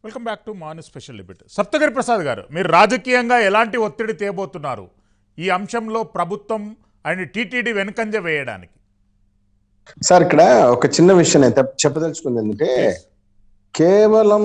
Welcome back to మాను special debate Saptagiri Prasad గారు మీరు రాజకీయంగా ఎలాంటి ఒత్తిడి తేబోతున్నారు ఈ అంశంలో ప్రభుత్వం అండ్ టీటీడీ వెనుకంజ వేయడానికి సార్ ఇక్కడ ఒక చిన్న విషయం నేను తెప్- చెప్పదలుచుకుంది ఏంటంటే కేవలం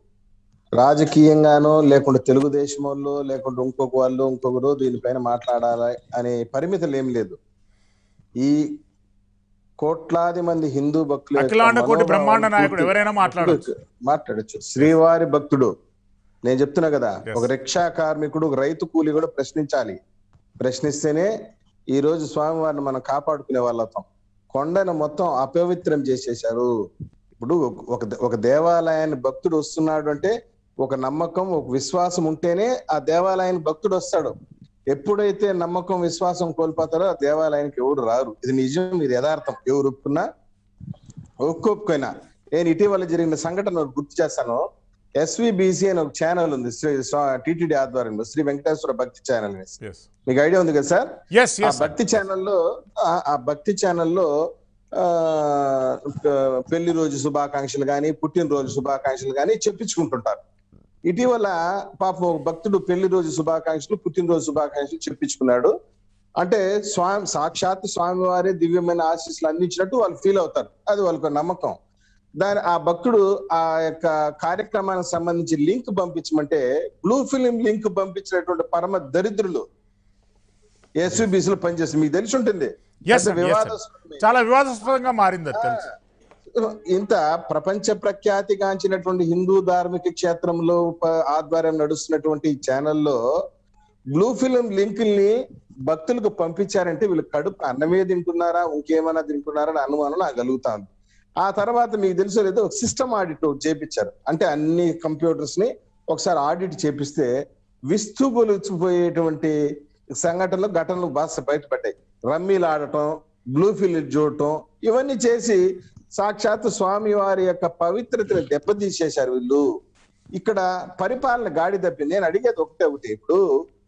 రాజకీయంగానో లేకుంటే తెలుగుదేశం వాళ్ళు లేకుంటే ఇంకొక వాళ్ళు ఇంకొకరు దీనిపైన మాట్లాడాలి అనే పరిమితులు ఏం లేదు ఈ కోట్లాది మంది హిందూ భక్తులు యొక్క అఖిలాండ కోటి మనోభావాలను బ్రహ్మాండ నాయకుడు పూర్తి- ఎవరైనా మాట్లాడొచ్చు మాట్లాడొచ్చు శ్రీవారి భక్తుడు నేను చెప్తున్నా కదా Yes. ఒక రిక్షా కార్మికుడు ఒక రైతు కూలి కూడా ప్రశ్నించాలి ప్రశ్నిస్తేనే ఈ రోజు స్వామివారిని మనం కాపాడుకునే వాళ్ళతాం కొండను మొత్తం అపవిత్రం చేసేశారు ఇప్పుడు ఒక ఒక దేవాలయాన్ని భక్తుడు వస్తున్నాడు అంటే ఒక నమ్మకం ఒక విశ్వాసం ఉంటేనే ఆ దేవాలయానికి భక్తుడు వస్తాడు ఎప్పుడైతే నమ్మకం విశ్వాసం కోల్పోతారో ఆ దేవాలయానికి ఎవరు రారు ఇది నిజం ఇది యథార్థం ఎవరు ఒప్పుకున్నా ఒక్కొప్పుకైనా నేను ఇటీవల జరిగిన సంఘటన ఒకటి గుర్తు చేస్తాను ఎస్విబిసి అని ఒక ఛానల్ ఉంది శ్రీ టిటిడి ఆధ్వర్యంలో శ్రీ వెంకటేశ్వర భక్తి ఛానల్ అనేసి. ఎస్ మీకు ఐడియా ఉంది కదా సార్ ఎస్ ఆ ఎస్ భక్తి ఛానల్లో ఆ- ఆ భక్తి ఛానల్లో ఆ, పెళ్లి రోజు శుభాకాంక్షలు కానీ పుట్టినరోజు శుభాకాంక్షలు కానీ చెప్పించుకుంటుంటారు ఇటీవల పాపం ఒక భక్తుడు పెళ్లి రోజు శుభాకాంక్షలు పుట్టినరోజు శుభాకాంక్షలు చెప్పించుకున్నాడు అంటే స్వామి సాక్షాత్ స్వామివారి దివ్యమైన ఆశీస్సులు అందించినట్టు వాళ్ళు ఫీల్ అవుతారు అది వాళ్ళకు నమ్మకం దాని ఆ భక్తుడు ఆ యొక్క కార్యక్రమానికి సంబంధించి లింక్ పంపించమంటే బ్లూ ఫిలిం లింక్ పంపించినటువంటి పరమ దరిద్రులు ఎస్విబిసి లో పనిచేస్తుంది మీకు తెలిసి ఉంటుంది ఎస్ పెద్ద వివాదాస్పదమే. చాలా వివాదాస్పదంగా మారింది అది తెలుసు ఇంత ప్రపంచ ప్రఖ్యాతిగాంచినటువంటి హిందూ ధార్మిక క్షేత్రంలో ప- ఆధ్వర్యం నడుస్తున్నటువంటి ఈ ఛానల్లో బ్లూ ఫిలిం లింకుల్ని భక్తులకు పంపించారంటే వీళ్ళు కడుపు అన్నమే తింటున్నారా ఇంకేమైనా తింటున్నారా అని అనుమానం నాకు కలుగుతాను ఆ తర్వాత మీకు తెలుసో లేదో ఒక సిస్టమ్ ఆడిట్ చేపించారు అంటే అన్ని కంప్యూటర్స్ ని ఒకసారి ఆడిట్ చేపిస్తే విస్తుబొలిచిపోయేటువంటి సంఘటనలు ఘటనలు బాగా బయటపడ్డాయి రమ్మీలు ఆడటం బ్లూ ఫిలిం చూడటం ఇవన్నీ చేసి సాక్షాత్ స్వామి వారి యొక్క పవిత్రతను దెబ్బతీసేశారు వీళ్ళు ఇక్కడ పరిపాలన గాడి తప్పింది నేను అడిగేది ఒకటే ఒకటి ఇప్పుడు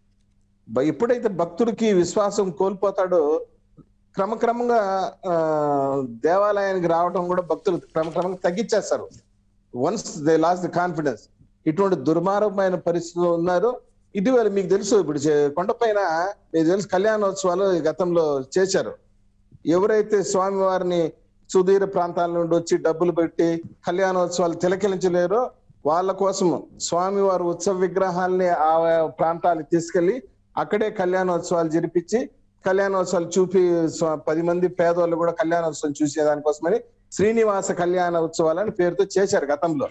బ- ఎప్పుడైతే భక్తుడికి విశ్వాసం కోల్పోతాడో క్రమక్రమంగా ఆ, దేవాలయానికి రావడం కూడా భక్తులు క్రమక్రమంగా తగ్గించేస్తారు once they lose the confidence ఇటువంటి దుర్మార్గమైన పరిస్థితుల్లో ఉన్నారు ఇటీవల మీకు తెలుసు ఇప్పుడు చే- కొండపైన మీకు తెలుసు కళ్యాణోత్సవాలు ఈ గతంలో చేశారు ఎవరైతే స్వామివారిని సుదూర ప్రాంతాల నుండి వచ్చి డబ్బులు పెట్టి కళ్యాణోత్సవాలు తిలకించలేరో వాళ్ళ కోసం స్వామివారి ఉత్సవ విగ్రహాల్ని ఆ ప్రాంతాలకు తీసుకెళ్లి అక్కడే కళ్యాణోత్సవాలు జరిపించి కళ్యాణోత్సవాలు చూపి స్వ- పది మంది పేదవాళ్ళు కూడా కళ్యాణోత్సవం చూసే దానికోసమని శ్రీనివాస కళ్యాణ ఉత్సవాలని పేరుతో చేశారు గతంలో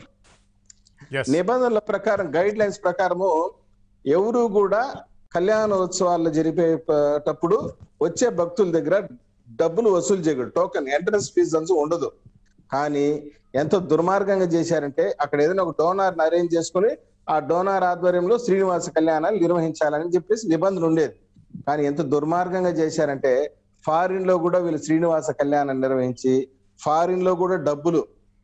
ఎస్ నిబంధనల ప్రకారం గైడ్ లైన్స్ ప్రకారము ఎవరు కూడా కళ్యాణోత్సవాలు జరిపేటప్పుడు వచ్చే భక్తుల దగ్గర డబ్బులు వసూలు చేయకూడదు టోకెన్ ఎంట్రన్స్ ఫీజు అంచు ఉండదు కానీ ఎంతో దుర్మార్గంగా చేశారంటే అక్కడ ఏదైనా ఒక డోనార్ అరేంజ్ చేసుకుని ఆ డోనార్ ఆధ్వర్యంలో శ్రీనివాస కళ్యాణాలు నిర్వహించాలని చెప్పేసి నిబంధన ఉండేది కానీ ఎంత దుర్మార్గంగా చేశారంటే ఫారిన్ లో కూడా వీళ్ళు శ్రీనివాస కళ్యాణం నిర్వహించి ఫారిన్ లో కూడా డబ్బులు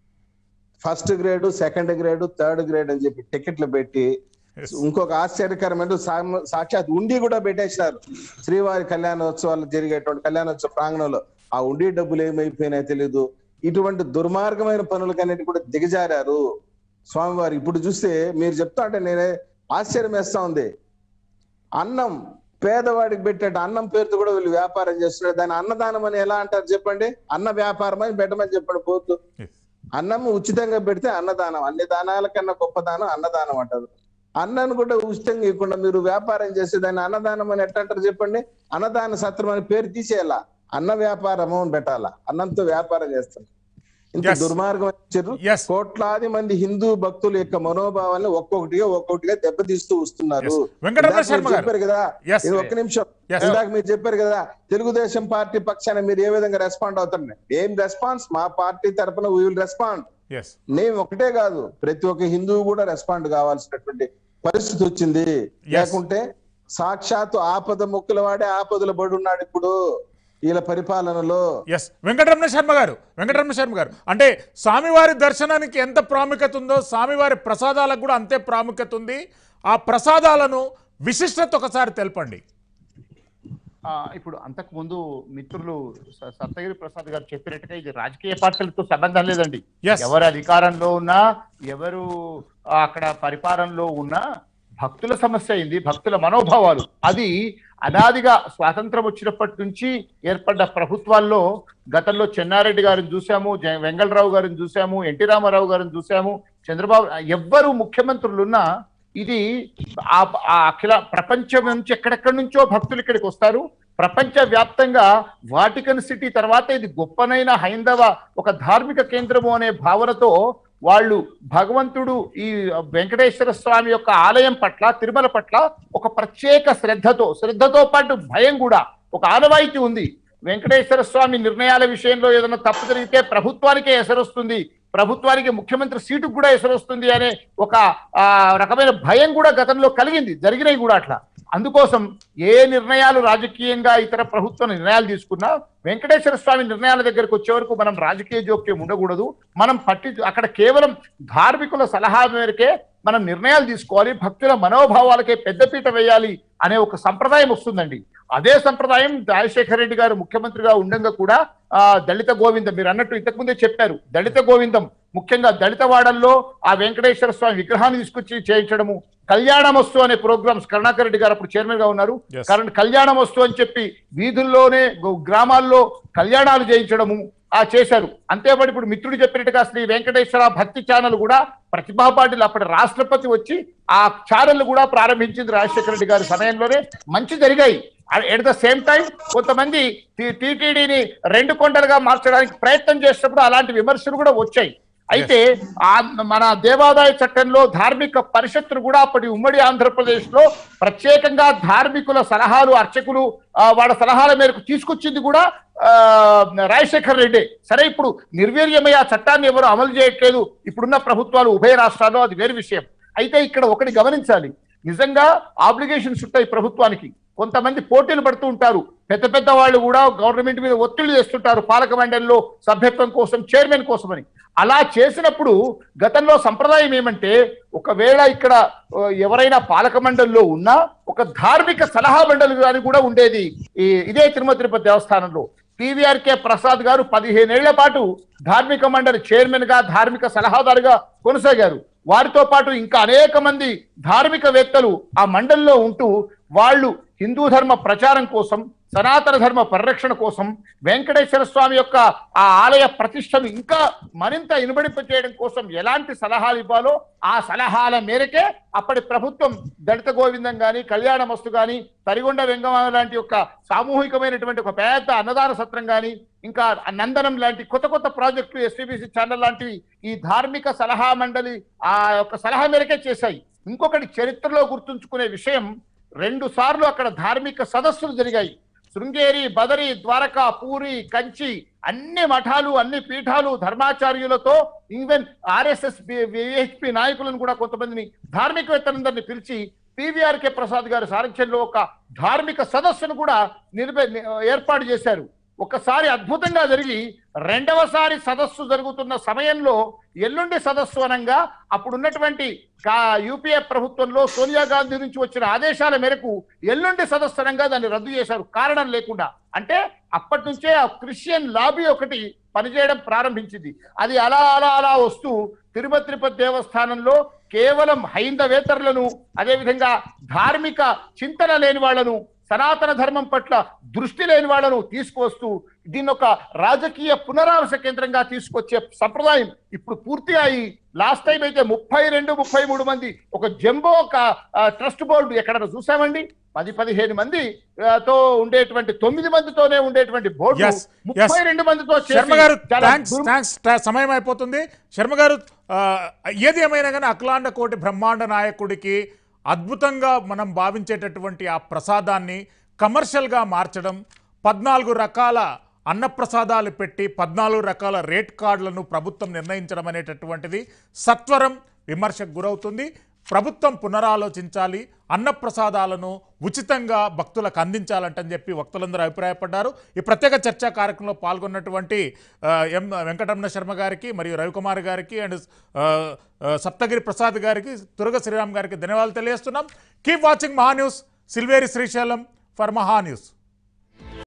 first grade second grade third grade అని చెప్పి టికెట్లు పెట్టి ఎస్ ఇంకొక ఆశ్చర్యకరమైన సా- సాక్షాత్ ఉండి కూడా పెట్టేసినారు శ్రీవారి కళ్యాణోత్సవాలు జరిగేటువంటి కళ్యాణోత్సవ ప్రాంగణంలో ఆ ఉండి డబ్బులు ఏమైపోయినాయో తెలియదు ఇటువంటి దుర్మార్గమైన పనులకన్నిటి కూడా దిగజారారు స్వామివారు ఇప్పుడు చూస్తే మీరు చెప్తా అంటే నేనే ఆశ్చర్యం వేస్తా ఉంది అన్నం పేదవాడికి పెట్టేట అన్నం పేరుతో కూడా వీళ్ళు వ్యాపారం చేస్తున్నారు దాని అన్నదానం అని ఎలా అంటారు చెప్పండి అన్న వ్యాపారం అని పెట్టమని చెప్పండి పోతు ఎస్ అన్నం ఉచితంగా పెడితే అన్నదానం అన్ని దానాల కన్నా గొప్ప దానం అన్నదానం అంటారు అన్నాన్ని కూడా ఉచితంగా ఇవ్వకుండా మీరు వ్యాపారం చేస్తే దాన్ని అన్నదానం అని ఎట్ట అంటారు చెప్పండి అన్నదాన సత్రం అని పేరు తీసేయాలా అన్న వ్యాపారము అని పెట్టాలా అన్నంతో వ్యాపారం చేస్తారు ఇంత Yes. దుర్మార్గం ఇచ్చారు ఎస్ కోట్లాది మంది హిందూ భక్తుల యొక్క మనోభావాలను ఒక్కొక్కటిగా ఒక్కొక్కటిగా దెబ్బతీస్తూ వస్తున్నారు Yes. వెంకటరమణ ఇందాక శర్మ మీరు గారు. చెప్పారు కదా Yes. ఇది ఒక్క నిమిషం Yes. ఇందాక మీరు చెప్పారు కదా తెలుగుదేశం పార్టీ పక్షాన మీరు ఏ విధంగా రెస్పాండ్ అవుతారు ఏం రెస్పాన్స్ మా పార్టీ తరపున వీ విల్ రెస్పాండ్ ఎస్ నేను ఒకటే కాదు ప్రతి ఒక్క హిందువు కూడా రెస్పాండ్ కావాల్సినటువంటి పరిస్థితి వచ్చింది లేకుంటే సాక్షాత్తు ఆపద ముక్కుల వాడే ఆపదలు పడి ఉన్నాడు ఇప్పుడు వీళ్ళ పరిపాలనలో ఎస్ వెంకటరమణ శర్మ గారు వెంకటరమణ శర్మ గారు అంటే స్వామివారి దర్శనానికి ఎంత ప్రాముఖ్యత ఉందో స్వామివారి ప్రసాదాలకు కూడా అంతే ప్రాముఖ్యత ఉంది ఆ ప్రసాదాలను విశిష్టత ఒకసారి తెలపండి ఆ, ఇప్పుడు అంతకు ముందు మిత్రులు స- సప్తగిరి ప్రసాద్ గారు చెప్పినట్టుగా ఇది రాజకీయ పార్టీలతో సంబంధం లేదండి Yes. ఎవరు అధికారంలో ఉన్నా ఎవరు ఆ, అక్కడ పరిపాలనలో ఉన్న భక్తుల సమస్య అయింది భక్తుల మనోభావాలు అది అనాదిగా స్వాతంత్రం వచ్చినప్పటి నుంచి ఏర్పడ్డ ప్రభుత్వాల్లో గతంలో చెన్నారెడ్డి గారిని చూసాము జ- వెంగళరావు గారిని చూసాము ఎన్టీ రామారావు గారిని చూసాము చంద్రబాబు ఎవ్వరు ముఖ్యమంత్రులున్నా ఇది ఆ ఆ అఖిల ప్రపంచం నుంచి ఎక్కడెక్కడి నుంచో భక్తులు ఇక్కడికి వస్తారు ప్రపంచ వ్యాప్తంగా వాటికన్ సిటీ తర్వాత ఇది గొప్పనైన హైందవ ఒక ధార్మిక కేంద్రము అనే భావనతో వాళ్ళు భగవంతుడు ఈ వెంకటేశ్వర స్వామి యొక్క ఆలయం పట్ల తిరుమల పట్ల ఒక ప్రత్యేక శ్రద్ధతో శ్రద్ధతో పాటు భయం కూడా ఒక ఆనవాయితీ ఉంది వెంకటేశ్వర స్వామి నిర్ణయాల విషయంలో ఏదైనా తప్పు జరిగితే ప్రభుత్వానికే ఎసరొస్తుంది ప్రభుత్వానికి ముఖ్యమంత్రి సీటుకు కూడా ఎసరొస్తుంది అనే ఒక ఆ, రకమైన భయం కూడా గతంలో కలిగింది జరిగినాయి కూడా అట్లా అందుకోసం ఏ నిర్ణయాలు రాజకీయంగా ఇతర ప్రభుత్వ నిర్ణయాలు తీసుకున్నా వెంకటేశ్వర స్వామి నిర్ణయాల దగ్గరకు వచ్చే వరకు మనం రాజకీయ జోక్యం ఉండకూడదు మనం పట్టి అక్కడ కేవలం ధార్మికుల సలహా మేరకే మనం నిర్ణయాలు తీసుకోవాలి భక్తుల మనోభావాలకే పెద్దపీట వేయాలి అనే ఒక సంప్రదాయం వస్తుందండి అదే సంప్రదాయం రాజశేఖర రెడ్డి గారు ముఖ్యమంత్రిగా ఉండగా కూడా ఆ దళిత గోవిందం మీరు అన్నట్టు ఇంతకుముందే చెప్పారు దళిత గోవిందం ముఖ్యంగా దళిత వాడల్లో ఆ వెంకటేశ్వర స్వామి విగ్రహాన్ని తీసుకొచ్చి చేయించడము కళ్యాణమస్తు అనే ప్రోగ్రామ్స్ కరుణాకర్ రెడ్డి గారు అప్పుడు చైర్మన్ గా ఉన్నారు Yes. కరణ్ కళ్యాణమస్తు అని చెప్పి వీధుల్లోనే గో- గ్రామాల్లో కళ్యాణాలు చేయించడము ఆ చేశారు అంతేపాటు ఇప్పుడు మిత్రుడు చెప్పినట్టుగా శ్రీ వెంకటేశ్వర భక్తి ఛానల్ కూడా ప్రతిభా పాటిల్ అప్పటి రాష్ట్రపతి వచ్చి ఆ ఛానల్ కూడా ప్రారంభించింది రాజశేఖర రెడ్డి గారి సమయంలోనే మంచి జరిగాయి ఎట్ ద సేమ్ టైం కొంతమంది టీటీడీని రెండు కొండలుగా మార్చడానికి ప్రయత్నం చేసినప్పుడు అలాంటి విమర్శలు కూడా వచ్చాయి అయితే ఆ మన దేవాదాయ చట్టంలో ధార్మిక పరిషత్తులు కూడా అప్పటి ఉమ్మడి ఆంధ్రప్రదేశ్ లో ప్రత్యేకంగా ధార్మికుల సలహాలు అర్చకులు ఆ, వాళ్ళ సలహాల మేరకు తీసుకొచ్చింది కూడా ఆ, రాజశేఖర్ రెడ్డి సరే ఇప్పుడు నిర్వీర్యమై ఆ చట్టాన్ని ఎవరు అమలు చేయట్లేదు ఇప్పుడున్న ప్రభుత్వాలు ఉభయ రాష్ట్రాల్లో అది వేరు విషయం అయితే ఇక్కడ ఒకటి గమనించాలి నిజంగా ఆబ్లిగేషన్స్ ఉంటాయి ప్రభుత్వానికి కొంతమంది పోటీలు పడుతూ ఉంటారు పెద్ద పెద్ద వాళ్ళు కూడా గవర్నమెంట్ మీద ఒత్తిడి చేస్తుంటారు పాలక మండలిలో సభ్యత్వం కోసం చైర్మన్ కోసమని అలా చేసినప్పుడు గతంలో సంప్రదాయం ఏమంటే ఒకవేళ ఇక్కడ ఆ, ఎవరైనా పాలక మండలిలో ఉన్నా ఒక ధార్మిక సలహా మండలి అని కూడా ఉండేది ఈ ఇదే తిరుమల తిరుపతి దేవస్థానంలో పివిఆర్కే ప్రసాద్ గారు పదిహేనేళ్ల పాటు ధార్మిక మండలి చైర్మన్ గా ధార్మిక సలహాదారుగా కొనసాగారు వారితో పాటు ఇంకా అనేక మంది ధార్మికవేత్తలు ఆ మండలిలో ఉంటూ వాళ్ళు హిందూ ధర్మ ప్రచారం కోసం సనాతన ధర్మ పరిరక్షణ కోసం వెంకటేశ్వర స్వామి యొక్క ఆ ఆలయ ప్రతిష్టను ఇంకా మరింత ఇనుబడింప చేయడం కోసం ఎలాంటి సలహాలు ఇవ్వాలో ఆ సలహాల మేరకే అప్పటి ప్రభుత్వం దళిత గోవిందం గాని కళ్యాణ మస్తు గాని తరిగొండ వెంగమ లాంటి ఒక సామూహికమైనటువంటి ఒక పెద్ద అన్నదాన సత్రం గాని ఇంకా నందనం లాంటి కొత్త కొత్త ప్రాజెక్టులు ఎస్పీబీసీ ఛానల్ లాంటివి ఈ ధార్మిక సలహా మండలి ఆ యొక్క సలహా మేరకే చేశాయి ఇంకొకటి చరిత్రలో గుర్తుంచుకునే విషయం రెండు సార్లు అక్కడ ధార్మిక సదస్సులు జరిగాయి శృంగేరి బదరి ద్వారకా పూరి కంచి అన్ని మఠాలు అన్ని పీఠాలు ధర్మాచార్యులతో ఈవెన్ ఆర్ఎస్ఎస్ విహెచ్పి నాయకులను కూడా కొంతమందిని ధార్మికవేత్తలందరినీ పిలిచి పివిఆర్కే ప్రసాద్ గారి సారథ్యంలో ఒక ధార్మిక సదస్సును కూడా నిర్వే ఏర్పాటు చేశారు ఒకసారి అద్భుతంగా జరిగి రెండవసారి సదస్సు జరుగుతున్న సమయంలో ఎల్లుండి సదస్సు అనంగా అప్పుడున్నటువంటి కా- యూపీఏ ప్రభుత్వంలో సోనియా గాంధీ నుంచి వచ్చిన ఆదేశాల మేరకు ఎల్లుండి సదస్సు అనంగా దాన్ని రద్దు చేశారు కారణం లేకుండా అంటే అప్పటి నుంచే ఆ క్రిస్టియన్ లాబీ ఒకటి పనిచేయడం ప్రారంభించింది అది అలా అలా అలా వస్తూ తిరుపతి తిరుపతి దేవస్థానంలో కేవలం హైందవేతరులను అదేవిధంగా ధార్మిక చింతన లేని వాళ్ళను సనాతన ధర్మం పట్ల దృష్టి లేని వాళ్ళను తీసుకువస్తూ దీన్ని ఒక రాజకీయ పునరావాస కేంద్రంగా తీసుకొచ్చే సంప్రదాయం ఇప్పుడు పూర్తి అయి లాస్ట్ టైం అయితే ముప్పై రెండు ముప్పై మూడు మంది ఒక జంబో ఒక ట్రస్ట్ బోర్డు ఎక్కడ చూసామండి పది పదిహేను మంది ఆ, తో ఉండేటువంటి తొమ్మిది మందితోనే ఉండేటువంటి బోర్డు Yes, yes. ముప్పై రెండు మందితో చేసి శర్మ గారు చాలా థ్యాంక్స్ దుర్- థ్యాంక్స్ సమయం అయిపోతుంది శర్మ గారు ఆ, ఏది ఏమైనా కానీ అఖిలాండ కోటి బ్రహ్మాండ నాయకుడికి అద్భుతంగా మనం భావించేటటువంటి ఆ ప్రసాదాన్ని కమర్షియల్గా మార్చడం పద్నాలుగు రకాల అన్నప్రసాదాలు పెట్టి పద్నాలుగు రకాల రేట్ కార్డులను ప్రభుత్వం నిర్ణయించడం అనేటటువంటిది సత్వరం విమర్శకు గురవుతుంది ప్రభుత్వం పునరాలోచించాలి అన్నప్రసాదాలను ఉచితంగా భక్తులకు అందించాలంటని చెప్పి వక్తలందరూ అభిప్రాయపడ్డారు ఈ ప్రత్యేక చర్చా కార్యక్రమంలో పాల్గొన్నటువంటి ఆ, ఎం వెంకటరమణ శర్మ గారికి మరియు రవికుమార్ గారికి అండ్ ఆ, ఆ, సప్తగిరి ప్రసాద్ గారికి తురగ శ్రీరామ్ గారికి ధన్యవాదాలు తెలియజేస్తున్నాం keep watching Maha news Silveri Srisailam for Maha news